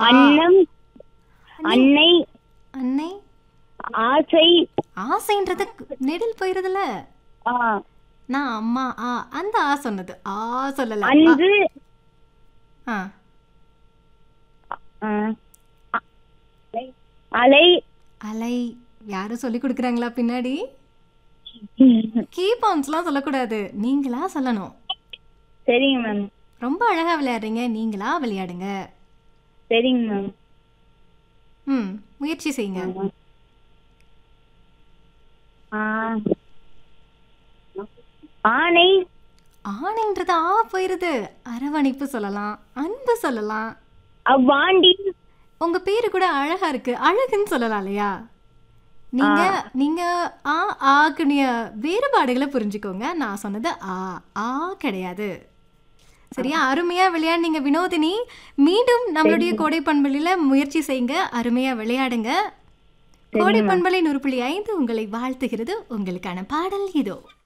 அன்னம் அன்னை அன்னை ஆசை ஆசைன்றது நெடில் போயிருதுல ஆ, நான் அம்மா ஆ அந்த ஆ சொன்னது ஆ சொல்லல ஆ, அன்று ஆ ஆ, அ- அலை அலை யாரும் சொல்லி கொடுக்குறாங்களா பின்னாடி கீ பவுன்ஸ்லாம் சொல்லக்கூடாது நீங்களா சொல்லணும் சரிங்க மேம் ரொம்ப அழகா விளையாடுறீங்க நீங்களா விளையாடுங்க சரிங்க மேம் ம் முயற்சி செய்யுங்க ஆ. ஆனை ஆணைன்றது ஆ போயிருது அரவணைப்பு சொல்லலாம் அன்பு சொல்லலாம் அவ்வாண்டி உங்க பேரு கூட அழகா இருக்கு அழகுன்னு சொல்லலாம் இல்லையா நீங்க நீங்க ஆ ஆக்குனிய வேறுபாடுகளை புரிஞ்சுக்கோங்க நான் சொன்னது ஆ ஆ கிடையாது சரியா அருமையா விளையாடுனீங்க வினோதினி மீண்டும் நம்மளுடைய கோடை பண்பலையில முயற்சி செய்யுங்க அருமையா விளையாடுங்க கோடை பண்பலை நூறு புள்ளி ஐந்து உங்களை வாழ்த்துகிறது உங்களுக்கான பாடல் இதோ